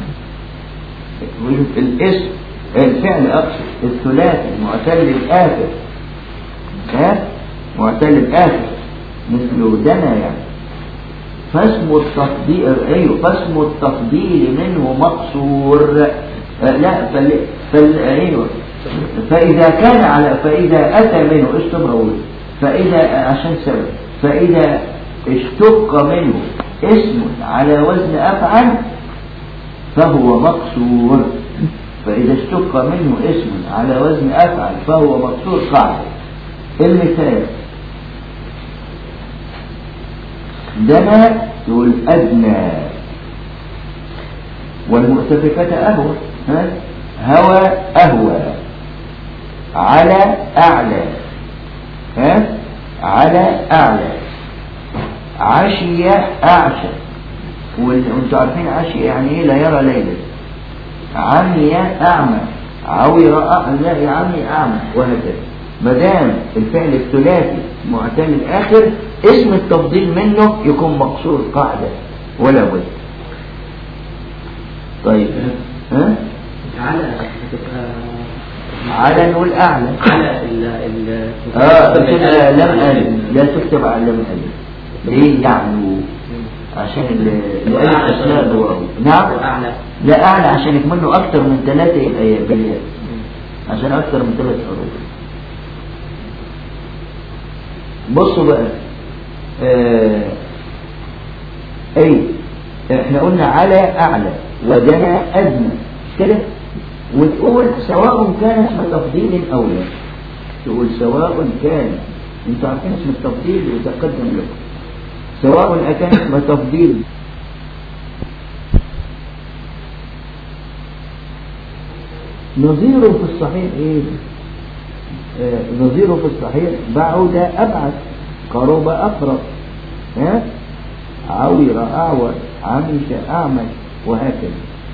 الاسم الفعل أقصد الثلاثي معتل الآخر ها معتل الآخر مثل دنا يعني فاسم التفضيل ايوه فاسم التفضيل منه مقصور آه لا فل... فل... ايوه فإذا كان على فإذا أتى منه ايش تبغى فإذا عشان سبب فإذا اشتق منه اسم على وزن أفعل فهو مقصور فإذا اشتق منه اسم على وزن أفعل فهو مقصور قاعدة المثال دنا يقول أدنى والمؤتفكة أهوى ها؟ هوى أهوى على أعلى ها؟ على أعلى عشي أعشى وانتوا عارفين عشي يعني ايه لا يرى ليلا عمي أعمى عور أ- لا عمي أعمى وهكذا ما دام الفعل الثلاثي معتل الآخر اسم التفضيل منه يكون مقصور قاعدة ولا بد طيب ها على هتبقى على نقول أعلى على ال ال اه تكتب لم ألف لا تكتب على لم ألف ليه يعلو عشان ال- الألف أثناء الواو نعم أعلى لا أعلى عشان يكمل أكتر من ثلاثة يبقى بالياء عشان أكتر من ثلاث حروف بصوا بقى آه أي احنا قلنا على أعلى ودنا أدنى مش كده وتقول سواء كان اسم تفضيل أو لا تقول سواء كان انتوا عارفين اسم التفضيل يتقدم لكم سواء أكان اسم تفضيل نظيره في الصحيح ايه آه نظيره في الصحيح بعد ابعد قرب اقرب ها عور اعور عمش اعمش وهكذا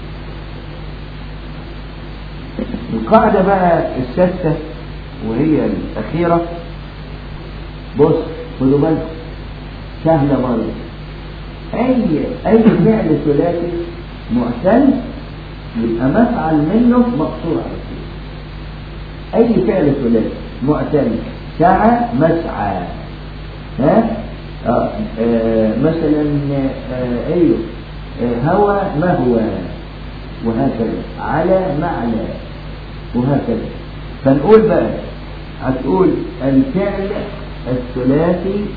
القاعدة بقى السادسة وهي الأخيرة بص خدوا بالكم سهلة برضه أي أي فعل ثلاثي معتل يبقى مفعل منه مقصور على طول أي فعل ثلاثي معتل سعى مسعى ها آه آه مثلا آه أيوه آه هوى مهوى وهكذا على معلى وهكذا فنقول بقى هتقول الفعل الثلاثي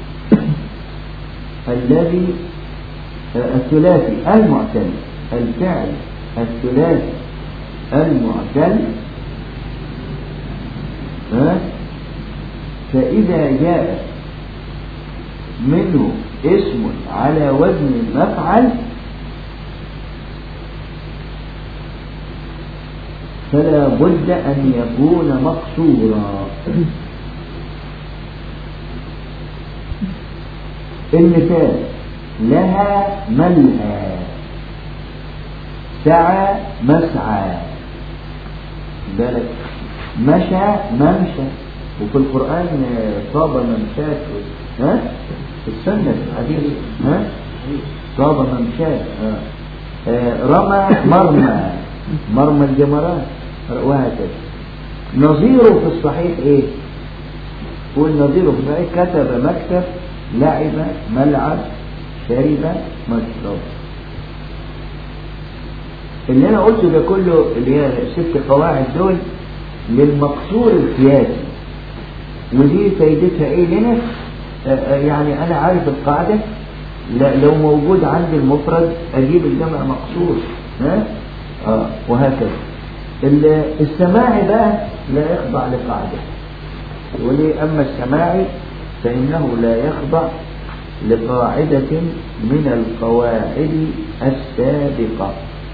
الذي الثلاثي المعتل الفعل الثلاثي المعتل ها فإذا جاء منه اسم على وزن مفعل فلا بد أن يكون مقصورا المثال لها ملهى سعى مسعى بالك مشى ممشى وفي القرآن طاب ممشاك ها في السنة في الحديث ها طاب ممشاك ها آه، رمى مرمى مرمى الجمرات وهكذا نظيره في الصحيح ايه قول نظيره في الصحيح كتب مكتب لعب ملعب شرب مشرب اللي انا قلته ده كله اللي هي ست قواعد دول للمقصور القياسي ودي فايدتها ايه لنا آه، آه، يعني انا عارف القاعدة لا لو موجود عندي المفرد اجيب الجمع مقصور ها اه وهكذا ال- السماعي بقى لا يخضع لقاعدة وليه اما السماعي فانه لا يخضع لقاعدة من القواعد السابقة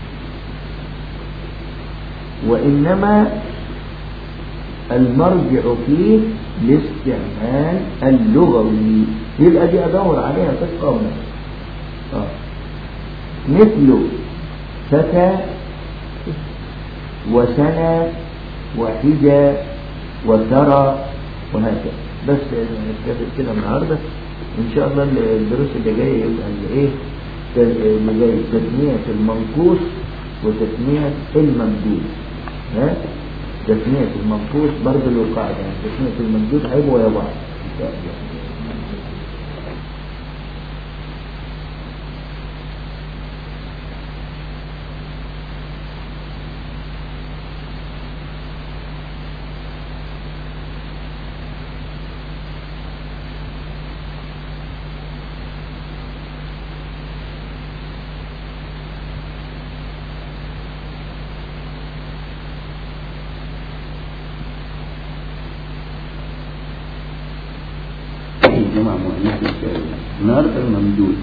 وإنما المرجع فيه الاستعمال اللغوي يبقى دي أدور عليها في القول آه. مثل فتى وسنى وحجى وثرى وهكذا بس نكتفي كده النهارده ان شاء الله الدروس اللي جايه يبقى الايه اللي جاي تسميه المنقوص وتسميه الممدود ها تسميه المنقوص برضه له قاعده يعني تسميه الممدود هيبقوا يا بعض ان شاء الله جمع مؤنث سالم النهارده الممدود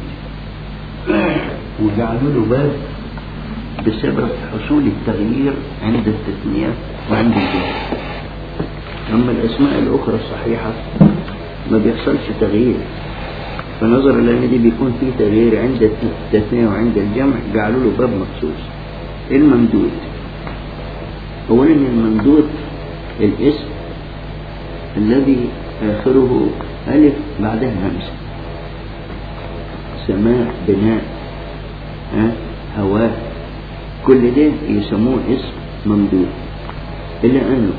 وجعلوا له باب بسبب حصول التغيير عند التثنية وعند الجمع أما الأسماء الأخرى الصحيحة ما بيحصلش تغيير فنظرا لأن دي بيكون فيه تغيير عند التثنية وعند الجمع جعلوا له باب مخصوص الممدود أولا الممدود الاسم الذي آخره ألف بعدها همزة سماء بناء ها هواء كل ده يسموه اسم ممدود إلا أنه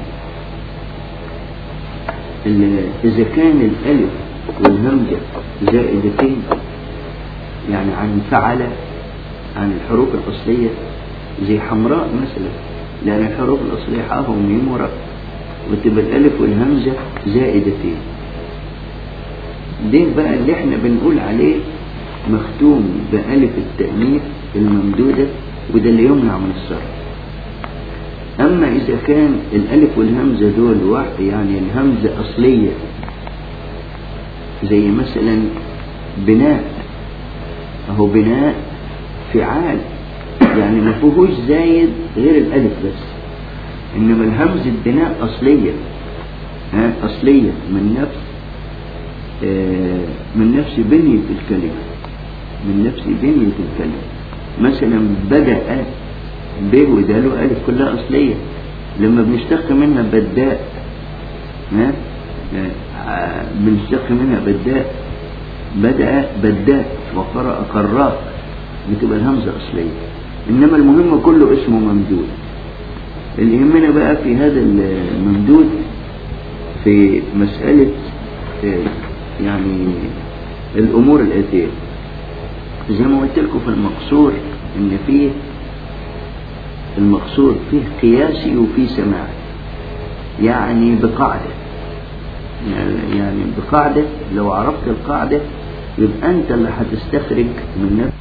ال- إذا كان الألف والهمزة زائدتين يعني عن فعل عن الحروف الأصلية زي حمراء مثلا لأن الحروف الأصلية حاء وميم وراء وتبقى الألف والهمزة زائدتين ده بقى اللي احنا بنقول عليه مختوم بألف التأنيث الممدودة وده اللي يمنع من الصرف أما إذا كان الألف والهمزة دول واحد يعني الهمزة أصلية زي مثلا بناء أهو بناء فعال يعني ما فيهوش زايد غير الألف بس إنما الهمزة بناء أصلية ها أصلية من نفس آه، من نفس بنية الكلمة من نفس بنية الكلمة مثلا بدأ ب ودال وألف كلها أصلية لما بنشتق منها بداء ها آه، بنشتق منها بداء بدأ بداء وقرأ قراء بتبقى الهمزة أصلية إنما المهم كله اسمه ممدود اللي يهمنا بقى في هذا الممدود في مسألة آه، يعني الأمور الآتية زي ما قلت لكم في المقصور إن فيه المقصور فيه قياسي وفيه سماعي يعني بقاعدة يعني بقاعدة لو عرفت القاعدة يبقى أنت اللي هتستخرج من نفسك